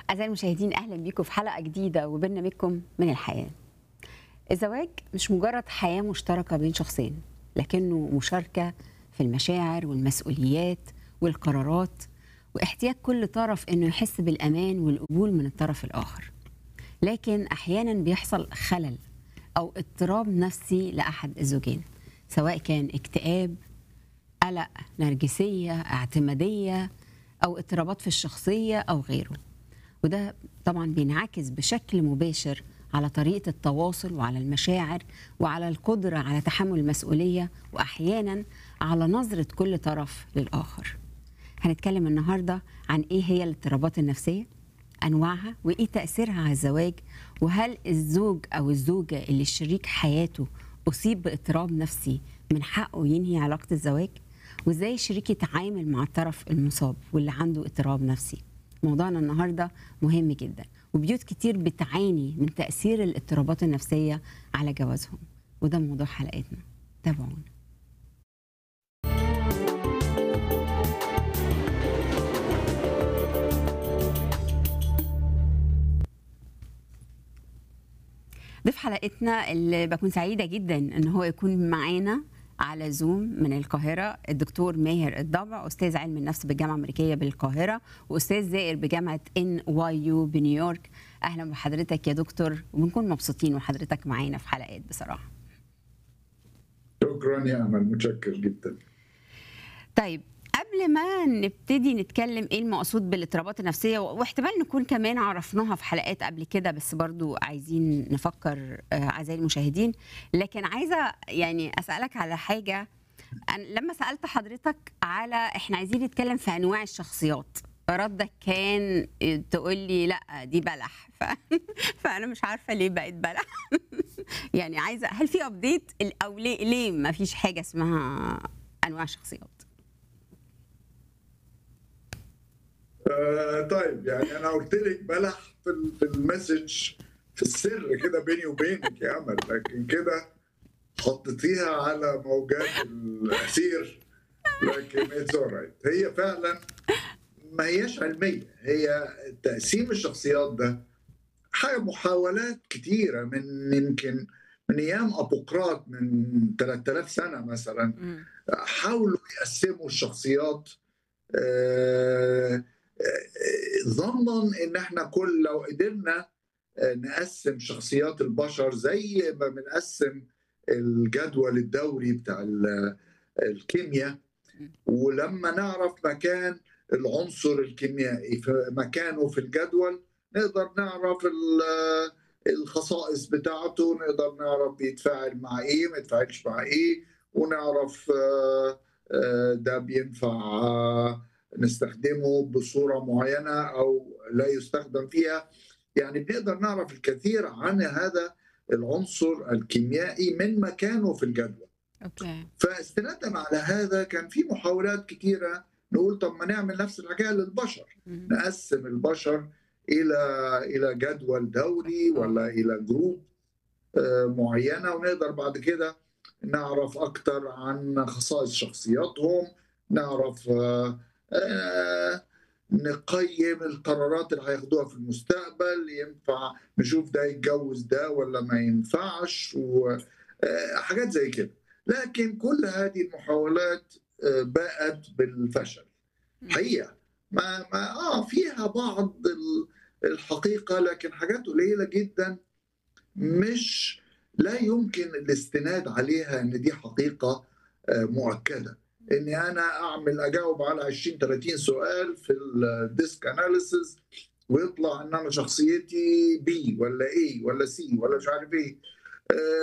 أعزائي المشاهدين أهلا بيكم في حلقة جديدة وبرنامجكم من الحياة. الزواج مش مجرد حياة مشتركة بين شخصين، لكنه مشاركة في المشاعر والمسؤوليات والقرارات واحتياج كل طرف إنه يحس بالأمان والقبول من الطرف الآخر. لكن أحيانا بيحصل خلل أو اضطراب نفسي لأحد الزوجين، سواء كان اكتئاب، قلق، نرجسية، اعتمادية أو اضطرابات في الشخصية أو غيره. وده طبعا بينعكس بشكل مباشر على طريقة التواصل وعلى المشاعر وعلى القدرة على تحمل المسؤولية وأحيانا على نظرة كل طرف للآخر هنتكلم النهاردة عن إيه هي الاضطرابات النفسية أنواعها وإيه تأثيرها على الزواج وهل الزوج أو الزوجة اللي شريك حياته أصيب باضطراب نفسي من حقه ينهي علاقة الزواج وإزاي الشريك يتعامل مع الطرف المصاب واللي عنده اضطراب نفسي موضوعنا النهارده مهم جدا وبيوت كتير بتعاني من تأثير الاضطرابات النفسية على جوازهم وده موضوع حلقتنا تابعونا ضيف حلقتنا اللي بكون سعيدة جدا ان هو يكون معانا على زوم من القاهرة الدكتور ماهر الضبع أستاذ علم النفس بالجامعة الأمريكية بالقاهرة وأستاذ زائر بجامعة ان واي يو بنيويورك أهلا بحضرتك يا دكتور وبنكون مبسوطين وحضرتك معانا في حلقات بصراحة شكرا يا امل متشكر جدا طيب قبل ما نبتدي نتكلم ايه المقصود بالاضطرابات النفسيه واحتمال نكون كمان عرفناها في حلقات قبل كده بس برضو عايزين نفكر آه، اعزائي المشاهدين لكن عايزه يعني اسالك على حاجه أنا لما سالت حضرتك على احنا عايزين نتكلم في انواع الشخصيات ردك كان تقول لي لا دي بلح ف... فانا مش عارفه ليه بقت بلح يعني عايزه هل في ابديت او ليه ليه ما فيش حاجه اسمها انواع شخصيات آه طيب يعني انا قلت لك بلح في ال- في المسج في السر كده بيني وبينك يا امل لكن كده حطيتيها على موجات الاثير لكن اتس رايت هي فعلا ما هياش علميه هي تقسيم الشخصيات ده حاجه محاولات كتيره من يمكن من ايام ابوقراط من 3000 سنه مثلا مم. حاولوا يقسموا الشخصيات آه، آه، ظنا ان احنا كل لو قدرنا آه، نقسم شخصيات البشر زي ما بنقسم الجدول الدوري بتاع ال- الكيمياء ولما نعرف مكان العنصر الكيميائي في مكانه في الجدول نقدر نعرف ال- الخصائص بتاعته نقدر نعرف بيتفاعل مع ايه ما يتفاعلش مع ايه ونعرف آه، آه، ده بينفع آه، نستخدمه بصورة معينة أو لا يستخدم فيها يعني بنقدر نعرف الكثير عن هذا العنصر الكيميائي من مكانه في الجدول اوكي فاستنادا على هذا كان في محاولات كثيرة نقول طب ما نعمل نفس الحكاية للبشر مم. نقسم البشر الى الى جدول دوري ولا الى جروب آه، معينه ونقدر بعد كده نعرف اكتر عن خصائص شخصياتهم نعرف آه، آه، نقيم القرارات اللي هياخدوها في المستقبل ينفع نشوف ده يتجوز ده ولا ما ينفعش وحاجات زي كده لكن كل هذه المحاولات آه، باءت بالفشل حقيقه ما ما اه فيها بعض ال- الحقيقه لكن حاجات قليله جدا مش لا يمكن الاستناد عليها ان دي حقيقه آه، مؤكده اني انا اعمل اجاوب على 20 30 سؤال في الديسك اناليسيس ويطلع ان انا شخصيتي بي ولا اي ولا سي ولا مش عارف ايه آه،